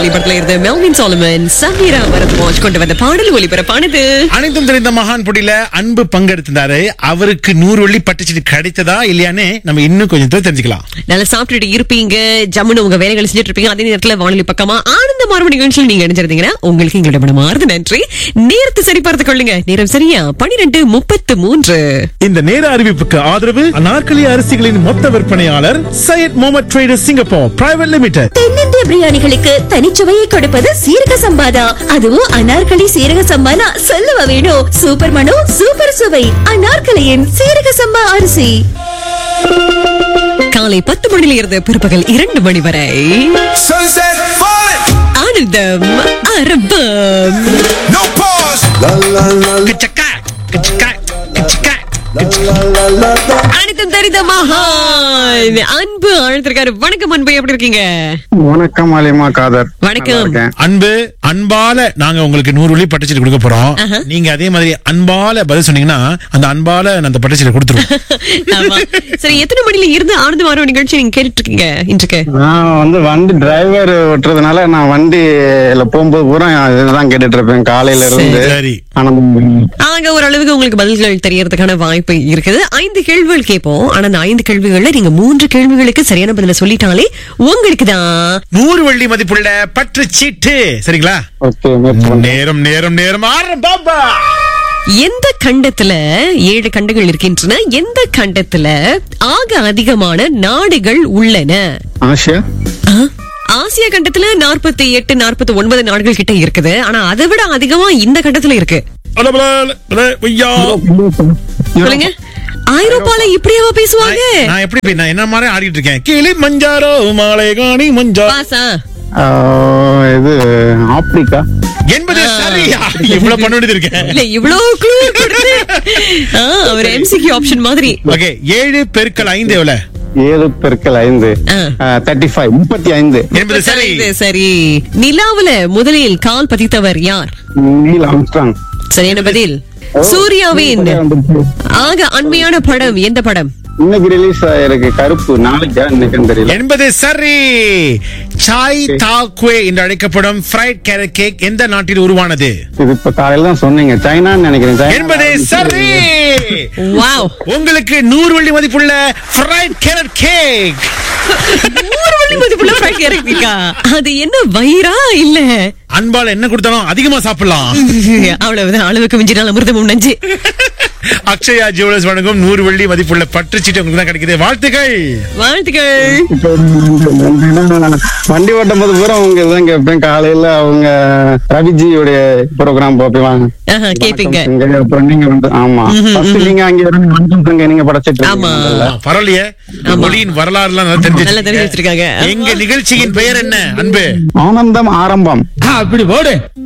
படத்துல இருந்த மெல்வின் சாலமன் சமீரா பரத்வாஜ் கொண்டு வந்த பாடல் ஒளிபரப்பானது அனைத்தும் தெரிந்த மகான் போட்டியில அன்பு பங்கெடுத்திருந்தாரு அவருக்கு நூறு வெள்ளி பட்டுச்சீட்டு கிடைத்ததா இல்லையான்னு நம்ம இன்னும் கொஞ்சம் தெரிஞ்சுக்கலாம் நல்லா சாப்பிட்டுட்டு இருப்பீங்க ஜம்முன்னு உங்க வேலைகளை செஞ்சுட்டு இருப்பீங்க அதே நேரத்துல வானொலி பக்கமா ஆனந்த மார்பு நிகழ்ச்சியில் நீங்க இணைஞ்சிருந்தீங்கன்னா உங்களுக்கு எங்களோட மனமார்ந்த நன்றி நேரத்தை சரி பார்த்து கொள்ளுங்க நேரம் சரியா பனிரெண்டு முப்பத்து மூன்று இந்த நேர அறிவிப்புக்கு ஆதரவு அனார்கலி அரிசிகளின் மொத்த விற்பனையாளர் Syed Mohammed traders Singapore private limited தென்னிந்திய பிரியாணிகளுக்கு தனிச்சுவையை கொடுப்பது சீரக சம்பாதா அதுவும் அனார்கலி சீரக சம்பானா சொல்லவா வேணும் சூப்பர் மனோ சூப்பர் சுவை அனார்கலியின் சீரக சம்பா அரிசி காலை பத்து மணியில இருந்து பிற்பகல் இரண்டு மணி வரை Sunset falling, ஆனந்தம் அரபம் no pause. La la la கிச்சக்கா கிச்சக்கா கிச்சக்கா அனைத்தும் தெரிந்த மகான் அன்பு அழைத்திருக்காரு வணக்கம் அன்பு எப்படி இருக்கீங்க வணக்கம் அலிமா காதர் வணக்கம். நல்லா இருக்கேன். அன்பு அன்பால நாங்க உங்களுக்கு நூறு வெள்ளி பட்டுச்சீட்டு கொடுக்க போறோம் ஆஹா. நீங்க அதே மாதிரி அன்பால பதில் சொன்னீங்கன்னா அந்த அன்பால நான் அந்த பட்டுச்சீட்டு கொடுத்துருவோம் ஆமா சரி எத்தனை மணில இருந்து ஆனந்த மாறவ நிகழ்ச்சி நீங்க கேட்டுட்டு இருக்கீங்க இன்றைக்கு நான் வந்து வண்டி டிரைவர் ஓட்டுறதுனால நான் வண்டியில போகும்போது பூரா இதுதான் கேட்டுட்டு இருப்பேன் காலையில இருந்து சரி ஆனந்தம் ஆக ஓரளவுக்கு உங்களுக்கு பதில்கள் தெரியறதுக்கான வாய்ப்பு இருக்குது ஐந்து கேள்விகள் கேட்போம் ஆனா அந்த ஐந்து கேள்விகள்ல நீங்க மூன்று கேள்விகளுக்கு சரியான பதில சொல்லிட்டாலே உங்களுக்கு தான் நூறு வெள்ளி மதிப்புள்ள பற்றுச்சீட்டு சரிங்களா ஓகே முயற்சி பண்றேன். நேரம் நேரம் நேரம் ஆரம்பம் எந்த கண்டத்துல ஏழு கண்டங்கள் இருக்கின்றன எந்த கண்டத்துல ஆக அதிகமான நாடுகள் உள்ளன ஆசியா ஆ? ஆசியா கண்டத்துல நாற்பத்தி எட்டு நாற்பத்தி ஒன்பது நாடுகள் கிட்ட இருக்குது ஆனா அதை விட அதிகமா இந்த கண்டத்துல இருக்கு சொல்லுங்க ஐரோப்பால இப்படியாவா பேசுவாங்க நான் எப்படி போய் நான் என்ன மாதிரி ஆடிட்டு இருக்கேன் கிளி மஞ்சாரோ மாலை காணி மஞ்சா பாசா ஆ, இது ஆப்பிரிக்கா என்பது சரியா இவ்வளவு பண்ண வேண்டியது இருக்கேன் இல்ல இவ்வளவு clue கொடுத்து ஆ, அவர் எம்சிக்யூ ஆப்ஷன் மாதிரி ஓகே ஏழு பெருக்கல் ஐந்து எவ்வளவு ஏழு பெருக்கல் ஐந்து ஆ. தேர்ட்டி ஃபைவ் முப்பத்தி ஐந்து என்பது சரி இது சரி நிலாவுல முதலில் கால் பதித்தவர் யார் நீல் ஆம்ஸ்ட்ராங் சரியான பதில் சூர்யாவின் ஆக அண்மையான படம் எந்த படம் இன்னைக்கு ரிலீஸ் ஆயிருக்கு கருப்பு நாளைக்கா இன்னைக்குன்னு தெரியல என்பது சரி சாய் தாக்வே என்று அழைக்கப்படும் ஃப்ரைட் கேரட் கேக் எந்த நாட்டில் உருவானது இது இப்ப காலையில தான் சொன்னீங்க சைனான்னு நினைக்கிறேன் சைனா என்பது சரி வாவ் உங்களுக்கு நூறு வெள்ளி மதிப்புள்ள ஃப்ரைட் கேரட் கேக் நூறு வெள்ளி மதிப்புள்ள fried carrot cake ஆ? அது என்ன வயிறா இல்ல அன்பால என்ன கொடுத்தாலும் அதிகமா சாப்பிடலாம் அவ்வளவுதான் அளவுக்கு மிஞ்சினால் அமிர்தமும் நஞ்சு அக்ஷயா ஜுவல்லர்ஸ் வழங்கும் நூறு வெள்ளி மதிப்புள்ள பற்றுச்சீட்டு உங்களுக்கு தான் கிடைக்குது வாழ்த்துக்கள் வாழ்த்துக்கள் இப்ப நான் வண்டி ஓட்டும் போது பூரா அவங்க இதான் கேட்பேன் காலையில அவங்க ரவிஜியோடைய ப்ரோக்ராம் பார்ப்பேன் ஆஹா, கேப்பீங்க அப்புறம் நீங்க வந்து ஆமா First நீங்க அங்க இருந்து வணக்கம் சங்க நீங்க படைச்சிட்டு ஆமா. இருக்கீங்கல்ல. ஆ, பரவாயில்லையே மொழியின் வரலாறு எல்லாம் நல்லா தெரிஞ்சு நல்லா தெரிஞ்சு வச்சிருக்காங்க எங்க நிகழ்ச்சியின் பெயர் என்ன அன்பு ஆனந்தம் ஆரம்பம் அப்படி போடு